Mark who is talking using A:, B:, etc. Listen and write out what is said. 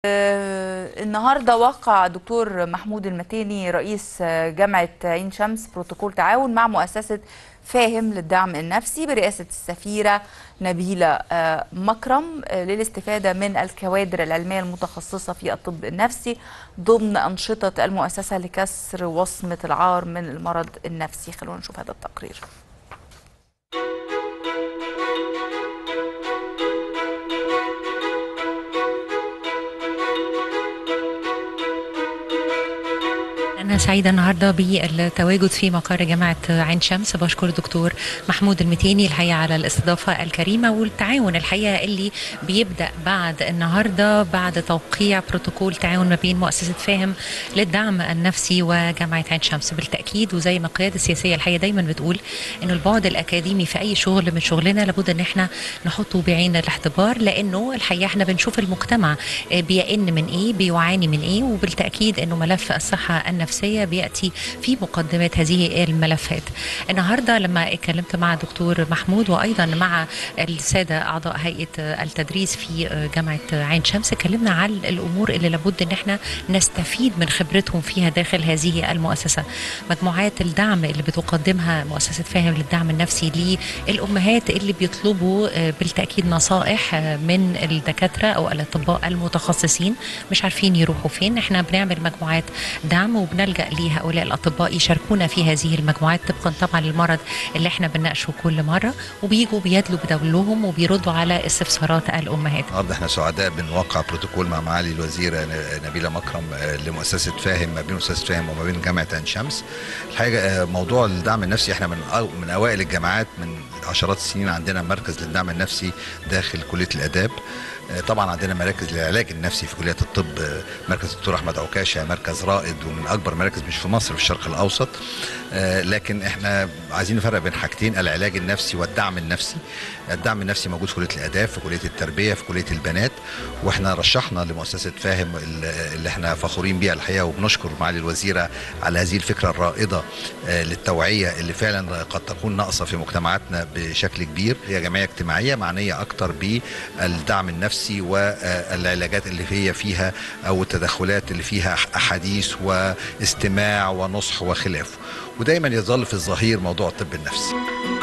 A: آه، النهارده وقع الدكتور محمود المتيني رئيس آه، جامعه عين شمس بروتوكول تعاون مع مؤسسه فاهم للدعم النفسي برئاسه السفيره نبيله آه، مكرم آه، للاستفاده من الكوادر العلميه المتخصصه في الطب النفسي ضمن انشطه المؤسسه لكسر وصمه العار من المرض النفسي خلونا نشوف هذا التقرير
B: أنا سعيدة النهاردة بالتواجد في مقر جامعة عين شمس بشكر الدكتور محمود المتيني الحقيقة على الاستضافة الكريمة والتعاون الحقيقة اللي بيبدأ بعد النهاردة بعد توقيع بروتوكول تعاون ما بين مؤسسة فاهم للدعم النفسي وجامعة عين شمس بالتأكيد وزي ما القيادة السياسية الحقيقة دايما بتقول إنه البعد الأكاديمي في أي شغل من شغلنا لابد إن احنا نحطه بعين الاعتبار لأنه الحقيقة احنا بنشوف المجتمع بيئن من إيه بيعاني من إيه وبالتأكيد إنه ملف الصحة النفسية النفسية بيأتي في مقدمة هذه الملفات النهاردة لما اتكلمت مع دكتور محمود وأيضا مع السادة أعضاء هيئة التدريس في جامعة عين شمس اتكلمنا عن الأمور اللي لابد أن احنا نستفيد من خبرتهم فيها داخل هذه المؤسسة مجموعات الدعم اللي بتقدمها مؤسسة فاهم للدعم النفسي للأمهات اللي بيطلبوا بالتأكيد نصائح من الدكاترة أو الأطباء المتخصصين مش عارفين يروحوا فين احنا بنعمل مجموعات دعم وبنلجأ نلجا لهؤلاء الاطباء يشاركونا في هذه المجموعات طبقا طبعا للمرض اللي احنا بنناقشه كل مره وبيجوا بيدلوا بدولهم وبيردوا على استفسارات الامهات.
C: النهارده احنا سعداء بنوقع بروتوكول مع معالي الوزيره نبيله مكرم لمؤسسه فاهم ما بين مؤسسه فاهم وما بين جامعه عين شمس. الحقيقه موضوع الدعم النفسي احنا من من اوائل الجامعات من عشرات السنين عندنا مركز للدعم النفسي داخل كليه الاداب. طبعا عندنا مراكز للعلاج النفسي في كليه الطب مركز الدكتور احمد عكاشه مركز رائد ومن اكبر مراكز مش في مصر في الشرق الاوسط لكن احنا عايزين نفرق بين حاجتين العلاج النفسي والدعم النفسي الدعم النفسي موجود في كليه الاداب في كليه التربيه في كليه البنات واحنا رشحنا لمؤسسه فاهم اللي احنا فخورين بيها الحقيقه وبنشكر معالي الوزيره على هذه الفكره الرائده للتوعيه اللي فعلا قد تكون ناقصه في مجتمعاتنا بشكل كبير هي جمعيه اجتماعيه معنيه اكتر بالدعم النفسي النفسي والعلاجات اللي هي فيها او التدخلات اللي فيها احاديث واستماع ونصح وخلافه ودايما يظل في الظهير موضوع الطب النفسي